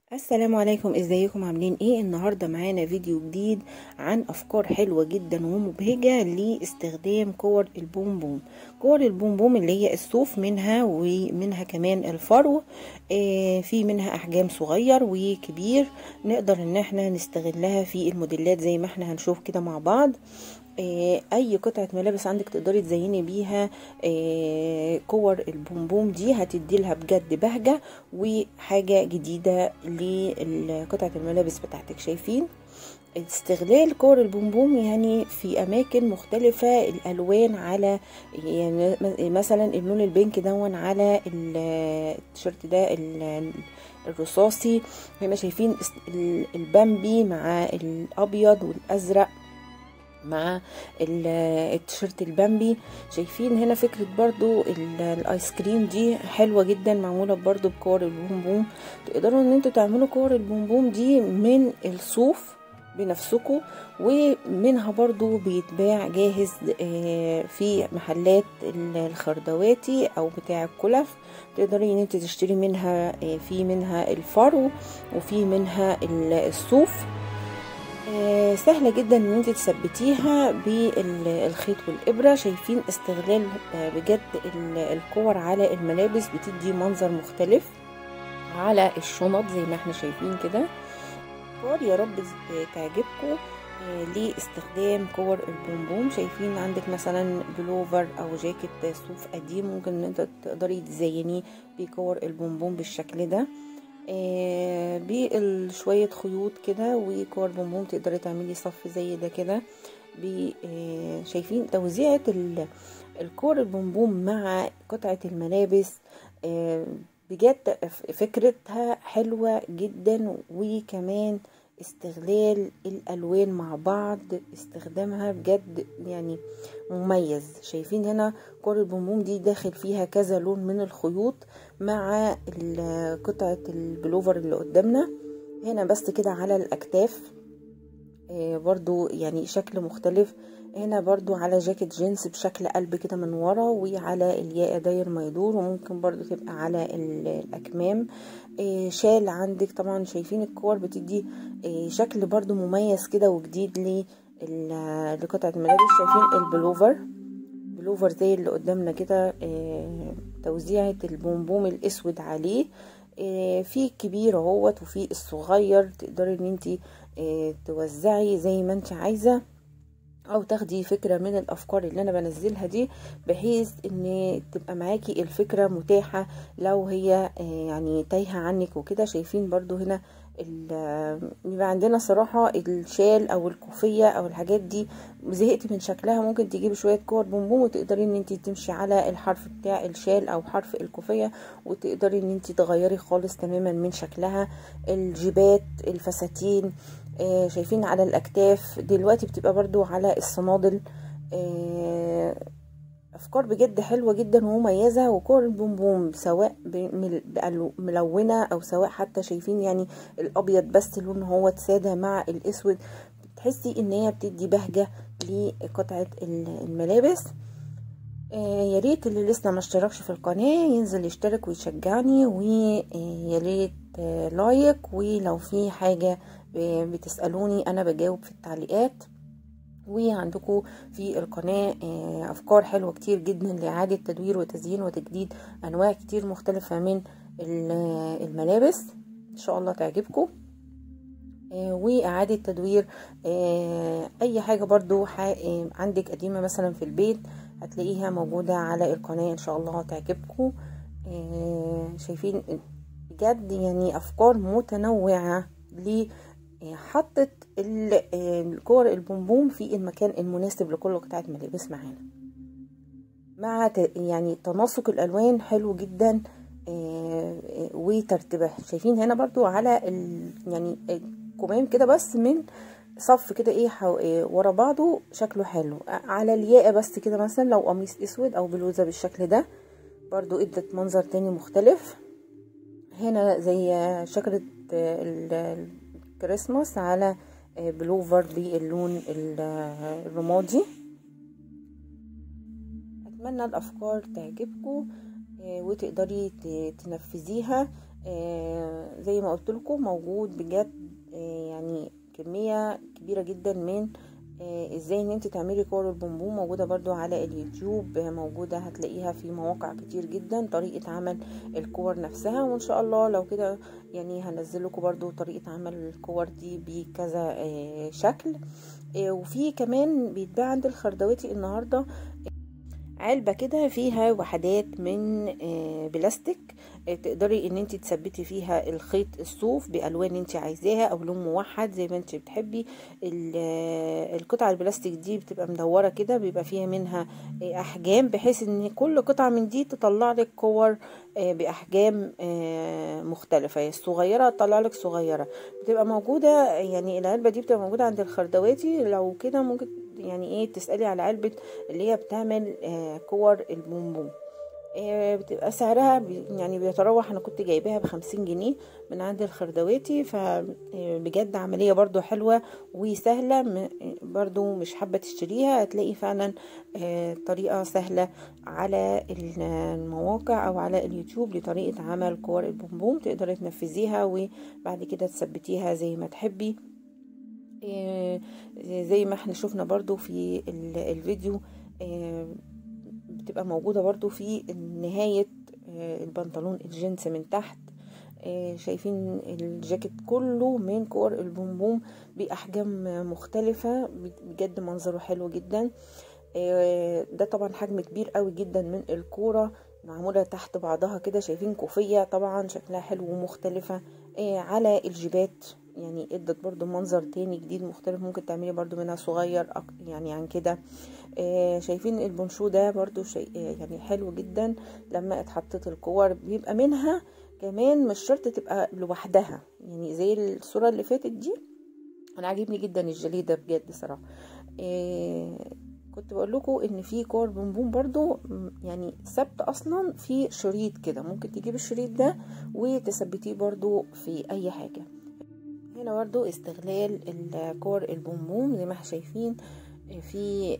السلام عليكم ازيكم عاملين ايه النهارده معانا فيديو جديد عن افكار حلوه جدا ومبهجه لاستخدام كور البومبوم كور البومبوم اللي هي الصوف منها ومنها كمان الفرو آه في منها احجام صغير وكبير نقدر ان احنا نستغلها في الموديلات زي ما احنا هنشوف كده مع بعض اي قطعه ملابس عندك تقدري تزيني بيها كور البومبوم دي هتدي لها بجد بهجه وحاجه جديده لقطعه الملابس بتاعتك شايفين استغلال كور البومبوم يعني في اماكن مختلفه الالوان على يعني مثلا اللون البينك دون على التيشيرت ده الرصاصي زي ما شايفين البامبي مع الابيض والازرق مع التيشيرت البامبي شايفين هنا فكرة برضو الايس كريم دي حلوة جدا معمولة برضو بكور البومبوم تقدروا ان انتوا تعملوا كور البومبوم دي من الصوف بنفسكم ومنها برضو بيتباع جاهز في محلات الخردواتي او بتاع الكلف تقدري ان انت تشتري منها في منها الفرو وفي منها الصوف آه سهلة جدا ان انت تثبتيها بالخيط والابرة شايفين استغلال آه بجد الكور على الملابس بتدي منظر مختلف على الشنط زي ما احنا شايفين كده كور يا رب تعجبكم آه لاستخدام كور البومبوم شايفين عندك مثلا بلوفر او جاكيت صوف قديم ممكن ان انت تقدري تزينيه بكور البومبوم بالشكل ده آه بشوية خيوط كده وكور بومبوم تقدري تعملي صف زي ده كده آه شايفين توزيعة الكور البومبوم مع قطعة الملابس آه بجد فكرتها حلوة جدا وكمان استغلال الالوان مع بعض استخدامها بجد يعني مميز شايفين هنا كور البومبوم دي داخل فيها كذا لون من الخيوط مع قطعة البلوفر اللي قدامنا هنا بس كده على الاكتاف برضو يعني شكل مختلف هنا برضو على جاكيت جينز بشكل قلب كده من ورا وعلى الياقة داير ما يدور وممكن برضو تبقى على الأكمام شال عندك طبعا شايفين الكور بتدي شكل برضو مميز كده وجديد لقطعة الملابس شايفين البلوفر بلوفر زي اللي قدامنا كده توزيعة البومبوم الاسود عليه في الكبير اهوت وفي الصغير تقدري ان انت توزعي زي ما انت عايزه او تاخدي فكره من الافكار اللي انا بنزلها دي بحيث ان تبقى معاكي الفكره متاحه لو هي يعني تايهه عنك وكده شايفين برضو هنا بيبقى عندنا صراحة الشال او الكوفية او الحاجات دي زهقت من شكلها ممكن تجيبي شوية كور بومبوم وتقدري ان انت تمشي على الحرف بتاع الشال او حرف الكوفية وتقدري ان انت تغيري خالص تماما من شكلها الجيبات الفساتين آه شايفين على الاكتاف دلوقتي بتبقى برضو على الصنادل آه افكار بجد حلوه جدا ومميزه وكور البومبوم سواء ملونه او سواء حتى شايفين يعني الابيض بس لون هو ساده مع الاسود بتحسي ان هي بتدي بهجه لقطعه الملابس آه يا ريت اللي لسه ما اشتركش في القناه ينزل يشترك ويشجعني ويا ريت آه لايك ولو في حاجه بتسالوني انا بجاوب في التعليقات وعندكم في القناة أفكار حلوة كتير جدا لإعادة تدوير وتزيين وتجديد أنواع كتير مختلفة من الملابس إن شاء الله تعجبكم وإعادة تدوير أي حاجة برضو عندك قديمة مثلا في البيت هتلاقيها موجودة على القناة إن شاء الله تعجبكم شايفين بجد يعني أفكار متنوعة ليه حطت الكور البومبوم في المكان المناسب لكل قطعة ملابس معانا مع يعني تناسق الالوان حلو جدا وترتيبها شايفين هنا برضو على ال يعني الكمام كده بس من صف كده ايه ورا بعضه شكله حلو على الياقة بس كده مثلا لو قميص اسود او بلوزة بالشكل ده برضو ادت منظر تاني مختلف هنا زي شكلة كريسماس على بلوفر باللون الرمادي اتمنى الافكار تعجبكم وتقدري تنفذيها آه زي ما قلت لكم موجود بجد آه يعني كميه كبيره جدا من آه ازاي ان انت تعملي كور البونبون موجوده برضو على اليوتيوب موجوده هتلاقيها في مواقع كتير جدا طريقه عمل الكور نفسها وان شاء الله لو كده يعني هنزل لكم برضو طريقه عمل الكور دي بكذا آه شكل آه وفي كمان بيتباع عند الخردواتي النهارده علبة كده فيها وحدات من بلاستيك تقدري ان انت تثبتي فيها الخيط الصوف بالوان انت عايزاها او لون موحد زي ما انت بتحبي القطع البلاستيك دي بتبقى مدورة كده بيبقى فيها منها احجام بحيث ان كل قطعة من دي تطلع لك كور باحجام مختلفة الصغيرة تطلع لك صغيرة بتبقى موجودة يعني العلبة دي بتبقى موجودة عند الخردواتي لو كده ممكن يعني ايه تسألي على علبة اللي هي بتعمل آه كور البونبون آه بتبقى سعرها يعني بيتراوح انا كنت جايباها بخمسين جنيه من عند الخردواتي فبجد عملية برضو حلوة وسهلة برضو مش حابة تشتريها هتلاقي فعلا آه طريقة سهلة على المواقع او على اليوتيوب لطريقة عمل كور البونبون تقدري تنفذيها وبعد كده تثبتيها زي ما تحبي زي ما احنا شفنا برضو في الفيديو بتبقى موجودة برضو في نهاية البنطلون الجينز من تحت شايفين الجاكيت كله من كور البومبوم بأحجام مختلفة بجد منظره حلو جدا ده طبعا حجم كبير قوي جدا من الكورة معمولة تحت بعضها كده شايفين كوفية طبعا شكلها حلو ومختلفة على الجيبات يعني ادت برضو منظر تاني جديد مختلف ممكن تعملي برضو منها صغير يعني عن كده آه شايفين البونشو ده برضو شيء يعني حلو جدا لما اتحطت الكور بيبقى منها كمان مش شرط تبقى لوحدها يعني زي الصورة اللي فاتت دي انا عاجبني جدا الجلي ده بجد صراحة آه كنت بقول لكم ان في كور بونبون برضو يعني ثبت اصلا في شريط كده ممكن تجيب الشريط ده وتثبتيه برضو في اي حاجه هنا برضو استغلال الكور البومبوم زي ما احنا شايفين في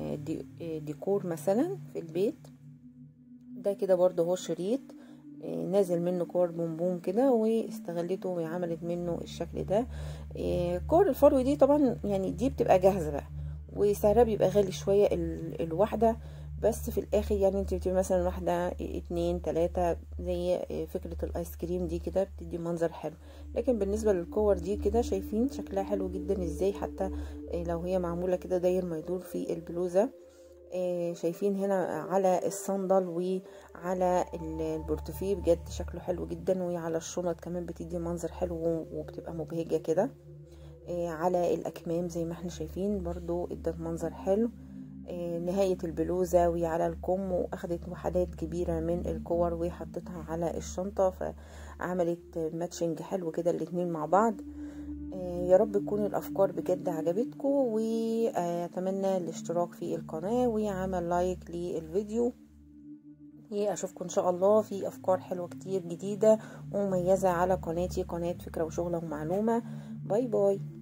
ديكور مثلا في البيت ده كده برضو هو شريط نازل منه كور بومبوم كده واستغلته وعملت منه الشكل ده كور الفرو دي طبعا يعني دي بتبقى جاهزة بقى وسعرها بيبقى غالي شوية الواحدة بس في الاخر يعني انت بتبقي مثلا واحده اتنين تلاته زي فكره الايس كريم دي كده بتدي منظر حلو لكن بالنسبه للكور دي كده شايفين شكلها حلو جدا ازاي حتى لو هي معموله كده داير ما يدور في البلوزه شايفين هنا على الصندل وعلى البورتفيه بجد شكله حلو جدا وعلى الشنط كمان بتدي منظر حلو وبتبقى مبهجه كده على الاكمام زي ما احنا شايفين برضو ادت منظر حلو نهاية البلوزة وعلى الكم واخدت وحدات كبيرة من الكور وحطتها على الشنطة فعملت ماتشنج حلو كده الاتنين مع بعض يا رب تكون الافكار بجد عجبتكم واتمنى الاشتراك في القناة وعمل لايك للفيديو اشوفكم ان شاء الله في افكار حلوة كتير جديدة ومميزة على قناتي قناة فكرة وشغلة ومعلومة باي باي